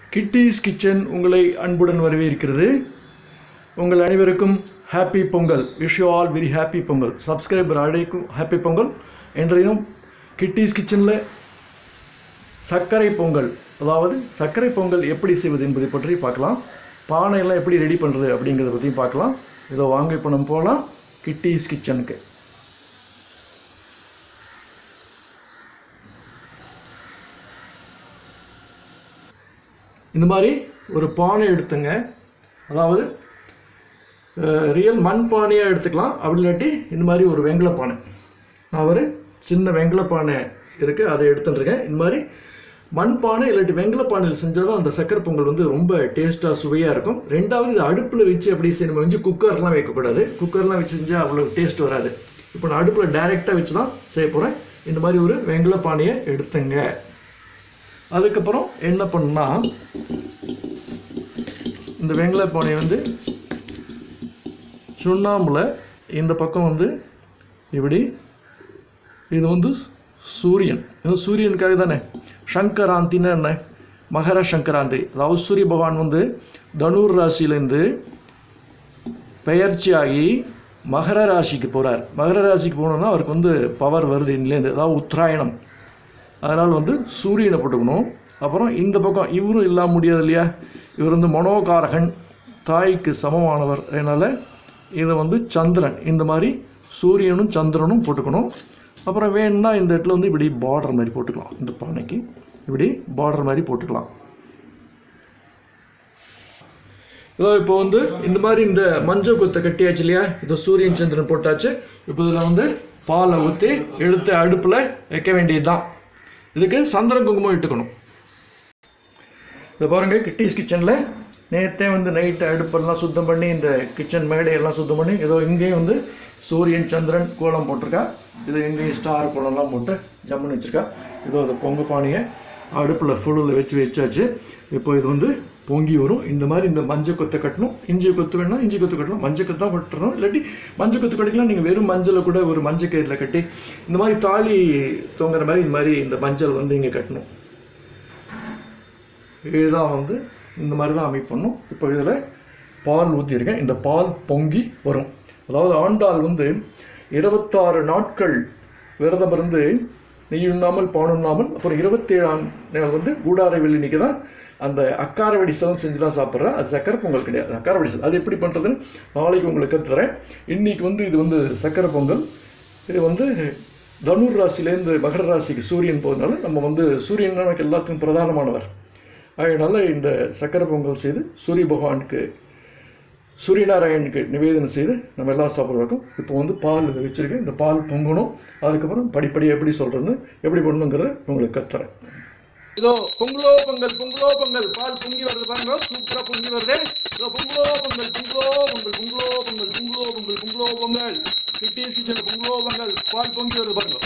kitties kitchen உங்களை அன்புடன் வரவேற்கிறது உங்கள் அனைவருக்கும் happy Pongal wish you all very happy Pongal subscriber அழைக்கும் ஹாப்பி பொங்கல் என்றையும் கிட்டீஸ் கிச்சனில் சர்க்கரை பொங்கல் அதாவது சர்க்கரை பொங்கல் எப்படி செய்வது என்பதை பற்றி பார்க்கலாம் பானையெல்லாம் எப்படி ரெடி பண்ணுறது அப்படிங்கிறத பற்றியும் பார்க்கலாம் இதோ வாங்க இப்போ நம்ம போகலாம் கிட்டீஸ் கிச்சனுக்கு இந்த மாதிரி ஒரு பானை எடுத்துங்க அதாவது ரியல் மண் பானையாக எடுத்துக்கலாம் அப்படி இல்லாட்டி இந்த மாதிரி ஒரு வெங்கல பானை நான் ஒரு சின்ன வெங்கல பானை இருக்குது அதை எடுத்துட்டுருக்கேன் இந்த மாதிரி மண் பானை இல்லாட்டி வெங்கல பானையில் செஞ்சால் தான் அந்த சக்கரை பொங்கல் வந்து ரொம்ப டேஸ்ட்டாக சுவையாக இருக்கும் ரெண்டாவது இது அடுப்பில் வச்சு அப்படி செய்ய நம்ம வந்து குக்கர்லாம் வைக்கக்கூடாது குக்கர்லாம் வச்சு செஞ்சால் அவ்வளோ டேஸ்ட் வராது இப்போ நான் அடுப்பில் டைரெக்டாக வச்சு தான் செய்ய போகிறேன் இந்த மாதிரி ஒரு வெங்கல பானையை எடுத்துங்க அதுக்கப்புறம் என்ன பண்ணா இந்த வெங்கல பானையை வந்து சுண்ணாம்பில் இந்த பக்கம் வந்து இப்படி இது வந்து சூரியன் இது சூரியனுக்காக தானே சங்கராந்தின்னா என்ன மகர சங்கராந்தி அதாவது சூரிய பகவான் வந்து தனுர் ராசியிலேருந்து பெயர்ச்சியாகி மகர ராசிக்கு போகிறார் மகர ராசிக்கு போனோன்னா அவருக்கு வந்து பவர் வருது இன்னிலேருந்து அதாவது உத்தராயணம் அதனால் வந்து சூரியனை போட்டுக்கணும் அப்புறம் இந்த பக்கம் இவரும் இல்லாம முடியாது இல்லையா இவர் வந்து மனோகாரகன் தாய்க்கு சமமானவர் அதனால் இதை வந்து சந்திரன் இந்த மாதிரி சூரியனும் சந்திரனும் போட்டுக்கணும் அப்புறம் வேணும்னா இந்த இடத்துல வந்து இப்படி பார்டர் மாதிரி போட்டுக்கலாம் இந்த பானைக்கு இப்படி பார்டர் மாதிரி போட்டுக்கலாம் இதோ இப்போ வந்து இந்த மாதிரி இந்த மஞ்சள் கொத்தை கட்டியாச்சு இல்லையா இதோ சூரியன் சந்திரன் போட்டாச்சு இப்போ இதில் வந்து பாலை ஊற்றி எடுத்து அடுப்பில் வைக்க வேண்டியது தான் இதுக்கு சந்திரன் குங்குமம் இட்டுக்கணும் இதை பாருங்கள் கிட்டீஸ் கிச்சனில் நேற்றே வந்து நைட்டு அடுப்பெல்லாம் சுத்தம் பண்ணி இந்த கிச்சன் மேடையெல்லாம் சுத்தம் பண்ணி ஏதோ இங்கேயும் வந்து சூரியன் சந்திரன் கோலம் போட்டிருக்கா இது எங்கேயும் ஸ்டார் கோலம்லாம் போட்டு ஜம்முன்னு வச்சுருக்கா இதோ அது பொங்கு பானையை அடுப்பில் ஃபுல்லில் வச்சு வச்சாச்சு இப்போ இது வந்து பொங்கி வரும் இந்த மாதிரி இந்த மஞ்சள் கொத்தை கட்டணும் இஞ்சி கொத்து வேணா இஞ்சி கொத்து கட்டணும் மஞ்சள் கொத்து தான் கட்டணும் இல்லாட்டி மஞ்சள் கொத்து கட்டிக்கலாம் நீங்கள் வெறும் மஞ்சளை கூட ஒரு மஞ்சள் கயிறில் கட்டி இந்த மாதிரி தாலி தொங்குற மாதிரி இந்த மாதிரி இந்த மஞ்சள் வந்து இங்கே கட்டணும் இதுதான் வந்து இந்த மாதிரி தான் அமைப்பண்ணும் இப்போ இதில் பால் ஊற்றியிருக்கேன் இந்த பால் பொங்கி வரும் அதாவது ஆண்டாள் வந்து இருபத்தாறு நாட்கள் விரதம் இருந்து நெய் உண்ணாமல் பால் உண்ணாமல் அப்புறம் இருபத்தேழாம் நாள் வந்து கூடார வெள்ளினிக்கு தான் அந்த அக்காரவடி சலம் செஞ்சு தான் சாப்பிட்றா அது சக்கரை பொங்கல் கிடையாது அக்காரவடி சலம் அது எப்படி பண்ணுறதுன்னு நாளைக்கு உங்களுக்கு கற்றுறேன் இன்றைக்கி வந்து இது வந்து சக்கரை பொங்கல் இது வந்து தனுர் ராசிலேருந்து மகர ராசிக்கு சூரியன் போகிறதுனால நம்ம வந்து சூரியன் நமக்கு எல்லாத்துக்கும் பிரதானமானவர் அதனால் இந்த சக்கரை பொங்கல் செய்து சூரிய பகவானுக்கு சூரியநாராயணுக்கு நிவேதனம் செய்து நம்ம எல்லாம் சாப்பிட்றோம் இப்போ வந்து பால் இதை வச்சுருக்கேன் இந்த பால் பொங்கணும் அதுக்கப்புறம் படிப்படி எப்படி சொல்கிறேன்னு எப்படி பண்ணணுங்கிறத உங்களுக்கு கத்துறேன் இதோ பொங்கலோ பொங்கல் பொங்கலோ பொங்கல் பால் பொங்கி வருது பாருங்க சூப்பராக பொங்கி வருது இதோ பொங்கலோ பொங்கல் பொங்கலோ பொங்கல் பொங்கலோ பொங்கல் பொங்கலோ பொங்கல் பொங்கலோ பொங்கல் கிட்டீஸ் கிச்சன் பொங்கலோ பொங்கல் பால் பொங்கி வருது பாருங்க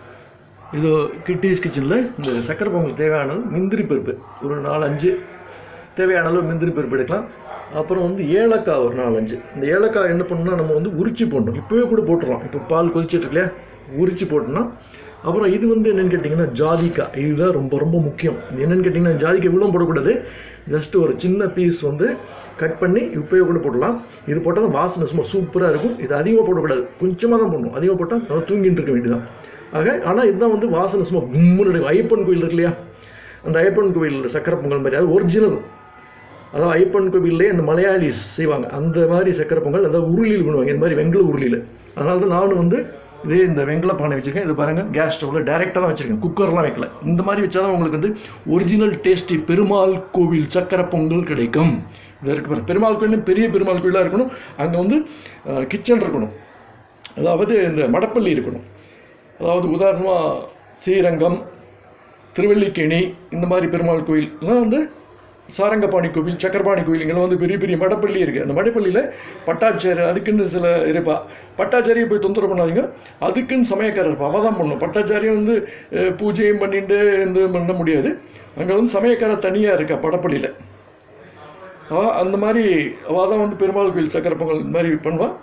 இது கிட்டீஸ் கிச்சனில் இந்த சக்கரை பொங்கல் தேவையானது முந்திரி பருப்பு ஒரு நாலஞ்சு தேவையான அளவு முந்திரி பருப்பு எடுக்கலாம் அப்புறம் வந்து ஏலக்காய் ஒரு நாலஞ்சு இந்த ஏலக்காய் என்ன பண்ணணும்னா நம்ம வந்து உரிச்சு போடணும் இப்போவே கூட போட்டுடலாம் இப்போ பால் கொதிச்சிட்டு இல்லையா உரிச்சு போட்டோம்னா அப்புறம் இது வந்து என்னென்னு கேட்டிங்கன்னா ஜாதிக்காய் இதுதான் ரொம்ப ரொம்ப முக்கியம் என்னென்னு கேட்டிங்கன்னா ஜாதிக்காய் இவ்வளோ போடக்கூடாது ஜஸ்ட் ஒரு சின்ன பீஸ் வந்து கட் பண்ணி இப்போயே கூட போடலாம் இது போட்டால் தான் வாசனை சும்மா சூப்பராக இருக்கும் இது அதிகமாக போடக்கூடாது கொஞ்சமாக தான் போடணும் அதிகமாக போட்டால் நல்லா தூங்கிட்டு இருக்க வேண்டியதான் ஆக ஆனால் இதுதான் வந்து வாசனை சும்மா கும்முன்னு ஐயப்பன் கோயில் இருக்கு இல்லையா அந்த ஐயப்பன் கோயில் சக்கரை பொங்கல் மாதிரி அது ஒரிஜினல் அதாவது ஐயப்பன் கோவிலே அந்த மலையாளிஸ் செய்வாங்க அந்த மாதிரி சக்கரை பொங்கல் அதாவது உருளியில் பண்ணுவாங்க இந்த மாதிரி வெங்கல உருளியில் அதனால தான் நானும் வந்து இதே இந்த வெங்கல பானை வச்சுருக்கேன் இது பாருங்கள் கேஸ் ஸ்டவ்வில் டேரெக்டாக தான் வச்சுருக்கேன் குக்கர்லாம் வைக்கல இந்த மாதிரி வச்சா தான் உங்களுக்கு வந்து ஒரிஜினல் டேஸ்டி பெருமாள் கோவில் சக்கரை பொங்கல் கிடைக்கும் இது இருக்கு பாருங்க பெருமாள் கோயில் பெரிய பெருமாள் கோயிலாக இருக்கணும் அங்கே வந்து கிச்சன் இருக்கணும் அதாவது இந்த மடப்பள்ளி இருக்கணும் அதாவது உதாரணமாக ஸ்ரீரங்கம் திருவல்லிக்கேணி இந்த மாதிரி பெருமாள் கோயில்லாம் வந்து சாரங்கபாணி கோவில் சக்கரபாணி கோவில் இங்கெல்லாம் வந்து பெரிய பெரிய மடப்பள்ளி இருக்குது அந்த மடப்பள்ளியில் பட்டாச்சாரி அதுக்குன்னு சில இருப்பா பட்டாச்சாரியை போய் தொந்தரவு பண்ணாதீங்க அதுக்குன்னு சமயக்காரர் இருப்பா அவள் தான் பண்ணணும் பட்டாச்சாரியும் வந்து அஹ், பூஜையும் பண்ணிட்டு இந்த பண்ண முடியாது அங்கே வந்து சமயக்காரர் தனியாக இருக்கா படப்பள்ளியில் அவள் அந்த மாதிரி அவள் தான் வந்து பெருமாள் கோயில் சக்கரை பொங்கல் இந்த மாதிரி பண்ணுவாள்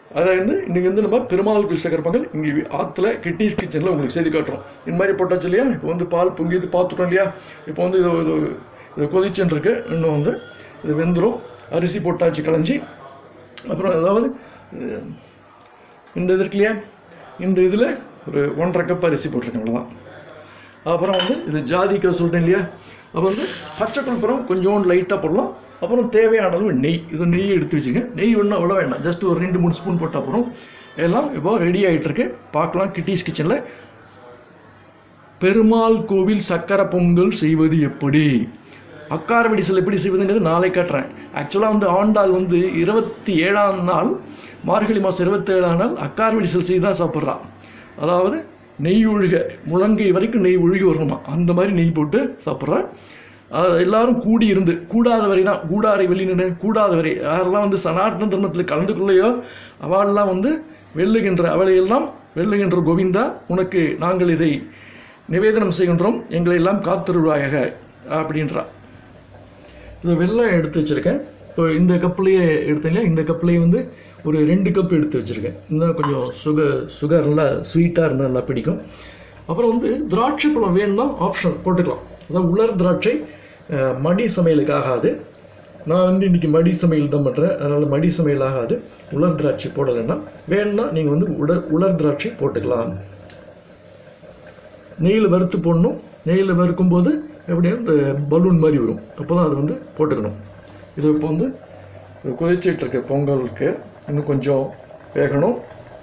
அதை வந்து இன்றைக்கி வந்து நம்ம பெருமாள் கோயில் சக்கரை பொங்கல் இங்கே ஆற்றுல கிட்டிஸ் கிச்சனில் உங்களுக்கு செய்து காட்டுறோம் இந்த மாதிரி போட்டாச்சு இல்லையா இப்போ வந்து பால் பொங்கிது பார்த்துட்டோம் இல்லையா இப்போ வந்து இது இது இது கொதிச்சுன்னு இருக்கு இன்னும் வந்து இது வெந்துடும் அரிசி போட்டாச்சு களைஞ்சி அப்புறம் அதாவது அஹ், இந்த இது இருக்கு இல்லையா இந்த இதில் ஒரு ஒன்றரை கப் அரிசி போட்டிருக்கேன் அவ்வளோதான் அப்புறம் வந்து இது ஜாதிக்காய் சொல்லிட்டேன் இல்லையா அப்போ வந்து பச்சை கற்பூரம் கொஞ்சோண்டு லைட்டாக போடலாம் அப்புறம் தேவையான அளவு நெய் இது நெய் எடுத்து வச்சுங்க நெய் ஒன்றும் அவ்வளோ வேண்டாம் ஜஸ்ட் ஒரு ரெண்டு மூணு ஸ்பூன் போட்டால் அப்புறம் எல்லாம் இப்போ ரெடி ஆகிட்டு இருக்கு பார்க்கலாம் கிட்டிஸ் கிச்சனில் பெருமாள் கோவில் சக்கரை பொங்கல் செய்வது எப்படி அக்கார வெடிசல் எப்படி செய்வதுங்கிறது நாளை காட்டுறேன் ஆக்சுவலாக வந்து ஆண்டாள் வந்து இருபத்தி ஏழாம் நாள் மார்கழி மாதம் இருபத்தேழாம் நாள் அக்கார வெடிசல் செய்து தான் சாப்பிட்றான் அதாவது நெய் ஒழுக முழங்கை வரைக்கும் நெய் ஒழுகி வரணுமா அந்த மாதிரி நெய் போட்டு சாப்பிட்றேன் அது எல்லாரும் கூடி இருந்து கூடாத வரை தான் கூடாரை வெளிநின்று கூடாத வரை யாரெல்லாம் வந்து சனாட்டன தர்மத்தில் கலந்து கொள்ளையோ அவளெல்லாம் வந்து வெல்லுகின்ற அவளையெல்லாம் வெல்லுகின்ற கோவிந்தா உனக்கு நாங்கள் இதை நிவேதனம் செய்கின்றோம் எங்களை எல்லாம் காத்திருவாயாக அப்படின்றா இது வெள்ளம் எடுத்து வச்சுருக்கேன் இப்போ இந்த கப்லேயே எடுத்தேன் இல்லையா இந்த கப்லேயே வந்து ஒரு ரெண்டு கப் எடுத்து வச்சுருக்கேன் இன்னும் கொஞ்சம் சுகர் சுகர் நல்லா ஸ்வீட்டாக இருந்தால் நல்லா பிடிக்கும் அப்புறம் வந்து திராட்சை பழம் வேணும்னா ஆப்ஷன் போட்டுக்கலாம் அதாவது உலர் திராட்சை அஹ், மடி சமையலுக்கு ஆகாது நான் வந்து இன்றைக்கி மடி சமையல் தான் பண்ணுறேன் அதனால் மடி சமையல் ஆகாது உலர் திராட்சை போடலைன்னா வேணும்னா நீங்கள் வந்து உலர் உலர் திராட்சை போட்டுக்கலாம் நெய்யில் வறுத்து போடணும் நெய்யில் வறுக்கும்போது எப்படியும் இந்த பலூன் மாதிரி வரும் அப்போ தான் அது வந்து போட்டுக்கணும் இது இப்போ வந்து இது கொதிச்சிட்டு இருக்கு பொங்கலுக்கு இன்னும் கொஞ்சம் வேகணும்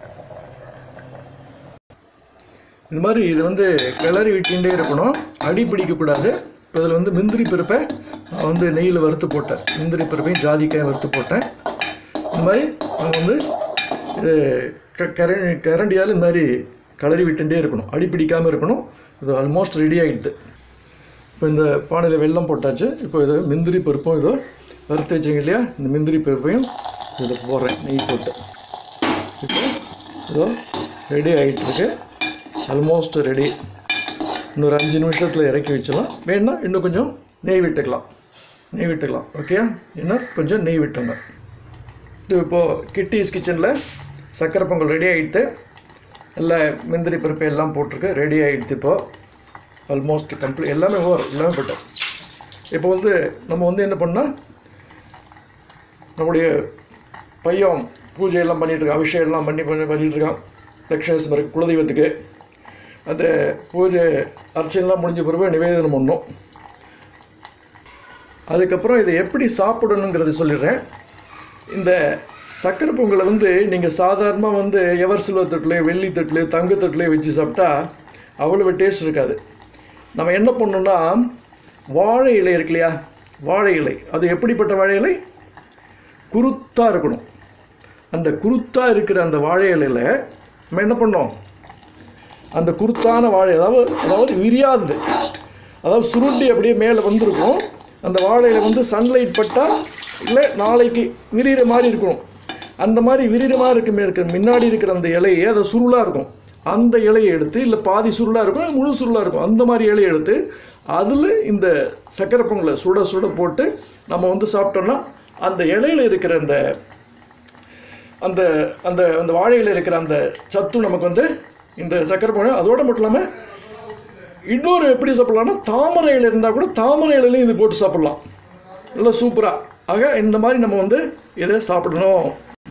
இந்த மாதிரி இது வந்து கிளறி விட்டுட்டே இருக்கணும் அடி பிடிக்கக்கூடாது இப்போ இதில் வந்து முந்திரி பருப்பை நான் வந்து நெய்யில் வறுத்து போட்டேன் முந்திரி பருப்பையும் ஜாதிக்காயும் வறுத்து போட்டேன் இந்த மாதிரி நம்ம வந்து இது க கர கரண்டியால் இந்த மாதிரி கிளறி விட்டுட்டே இருக்கணும் அடி பிடிக்காமல் இருக்கணும் இது ஆல்மோஸ்ட் ரெடி ஆகிடுது இப்போ இந்த பானையில் வெல்லம் போட்டாச்சு இப்போ இது முந்திரி பருப்பும் இதோ வறுத்து வச்சிங்க இல்லையா இந்த முந்திரி பருப்பையும் இதில் போடுறேன் நெய் போட்டு இப்போ இதோ ரெடி ஆகிட்டுருக்கு ஆல்மோஸ்ட் ரெடி இன்னொரு அஞ்சு நிமிஷத்தில் இறக்கி வச்சிடலாம் வேணும்னா இன்னும் கொஞ்சம் நெய் விட்டுக்கலாம் நெய் விட்டுக்கலாம் ஓகே இன்னும் கொஞ்சம் நெய் விட்டுங்க இது இப்போது கிட்டிஸ் கிச்சனில் சக்கரை பொங்கல் ரெடி ஆகிட்டு எல்லா முந்திரி பருப்பு எல்லாம் போட்டிருக்கு ரெடி ஆகிடுது இப்போது ஆல்மோஸ்ட் கம்ப்ளீட் எல்லாமே ஓவர் எல்லாமே போட்டேன் இப்போ வந்து நம்ம வந்து என்ன பண்ணால் நம்முடைய பையன் பூஜை எல்லாம் பண்ணிட்டு இருக்கான் அபிஷேகம் எல்லாம் பண்ணி பண்ணி பண்ணிட்டு இருக்கான் லக்ஷ்மேஸ்வரருக்கு குலதெய்வத்துக்கு அந்த பூஜை அர்ச்சனைலாம் முடிஞ்ச பிறகு நிவேதனம் பண்ணோம் அதுக்கப்புறம் இதை எப்படி சாப்பிடணுங்கிறத சொல்லிடுறேன் இந்த சக்கரை பொங்கலை வந்து நீங்கள் சாதாரணமாக வந்து எவர் சில்வர் தட்டுலையோ வெள்ளி தட்டுலையோ தங்க தட்டுலையோ வச்சு சாப்பிட்டா அவ்வளவு டேஸ்ட் இருக்காது நம்ம என்ன பண்ணோம்னா வாழை இலை இருக்கு இல்லையா வாழை இலை அது எப்படிப்பட்ட வாழை இலை குருத்தாக இருக்கணும் அந்த குருத்தாக இருக்கிற அந்த வாழை இலையில் நம்ம என்ன பண்ணோம் அந்த குருத்தான வாழை அதாவது அதாவது விரியாதது அதாவது சுருட்டி அப்படியே மேலே வந்திருக்கும் அந்த வாழையில வந்து சன்லைட் பட்டால் இல்லை நாளைக்கு விரிகிற மாதிரி இருக்கணும் அந்த மாதிரி விரிகிற மாதிரி இருக்க இருக்கிற முன்னாடி இருக்கிற அந்த இலையை அது சுருளாக இருக்கும் அந்த இலையை எடுத்து இல்லை பாதி சுருளாக இருக்கும் இல்லை முழு சுருளாக இருக்கும் அந்த மாதிரி இலையை எடுத்து அதில் இந்த சக்கரை பொங்கலை சுட சுட போட்டு நம்ம வந்து சாப்பிட்டோம்னா அந்த இலையில இருக்கிற அந்த அந்த அந்த அந்த வாழையில் இருக்கிற அந்த சத்து நமக்கு வந்து இந்த சக்கரை பொங்கல் அதோட மட்டும் இல்லாமல் இன்னொரு எப்படி சாப்பிட்லாம்னா தாமரை இலை இருந்தால் கூட தாமரை இலையிலையும் இது போட்டு சாப்பிட்லாம் நல்லா சூப்பராக ஆக இந்த மாதிரி நம்ம வந்து இதை சாப்பிடணும்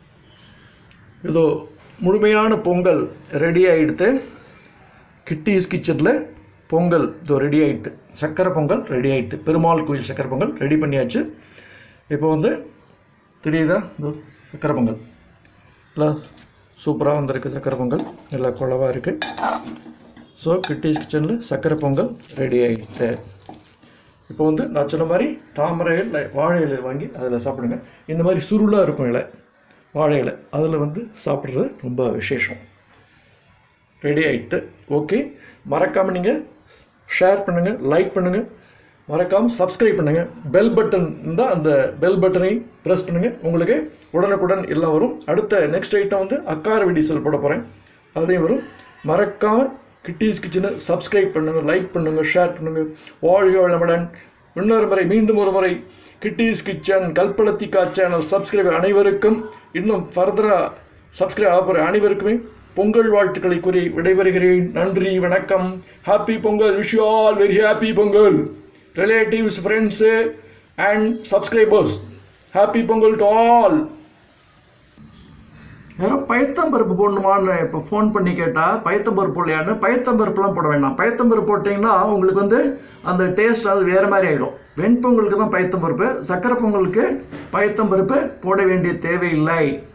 இதோ முழுமையான பொங்கல் ரெடி ஆகிடுது கிட்டிஸ் கிச்சனில் பொங்கல் இதோ ரெடி ஆகிடுது சக்கரை பொங்கல் ரெடி ஆகிடுது பெருமாள் கோயில் சக்கரை பொங்கல் ரெடி பண்ணியாச்சு இப்போ வந்து தெரியுதா இதோ சக்கரை பொங்கல் எல்லாம் சூப்பராக வந்திருக்கு சக்கரை பொங்கல் நல்லா குழவாக இருக்குது ஸோ கிட்டிஸ் கிச்சனில் சக்கரை பொங்கல் ரெடி ஆகிடுது இப்போ வந்து நான் சொன்ன மாதிரி தாமரை இலை வாழை இலை வாங்கி அதில் சாப்பிடுங்க இந்த மாதிரி சுருளாக இருக்கும் இலை வாழை இலை அதில் வந்து சாப்பிட்றது ரொம்ப விசேஷம் ரெடி ஆகிடுது ஓகே மறக்காமல் நீங்கள் ஷேர் பண்ணுங்கள் லைக் பண்ணுங்கள் மறக்காமல் சப்ஸ்கிரைப் பண்ணுங்கள் பெல் பட்டன் இருந்தால் அந்த பெல் பட்டனை ப்ரெஸ் பண்ணுங்கள் உங்களுக்கு உடனுக்குடன் எல்லாம் வரும் அடுத்த நெக்ஸ்ட் ஐட்டம் வந்து அக்கார வெடிசல் போட போகிறேன் அதையும் வரும் மறக்காமல் கிட்டீஸ் கிச்சனை சப்ஸ்கிரைப் பண்ணுங்கள் லைக் பண்ணுங்கள் ஷேர் பண்ணுங்கள் வாழ்க வளமுடன் இன்னொரு முறை மீண்டும் ஒரு முறை Kitty's kitchen Kalpalathika channel subscribe அனைவருக்கும் இன்னும் ஃபர்தராக சப்ஸ்கிரைப் ஆகிற அனைவருக்குமே பொங்கல் வாழ்த்துக்களை கூறி விடைபெறுகிறேன் நன்றி வணக்கம் happy Pongal wish all very happy Pongal relatives friends and subscribers happy Pongal to all யாரோ பயத்தம்பருப்பு போடணுமான்னு இப்போ ஃபோன் பண்ணி கேட்டால் பயத்தம்பருப்பு போடலையான்னு பயத்தம்பருப்புலாம் போட வேண்டாம் பயத்தம்பருப்பு போட்டிங்கன்னா உங்களுக்கு வந்து அந்த டேஸ்ட் அது வேறு மாதிரி ஆகிடும் வெண்பொங்கலுக்கு தான் பயத்தம்பருப்பு சக்கரை பொங்கலுக்கு பயத்தம்பருப்பு போட வேண்டிய தேவையில்லை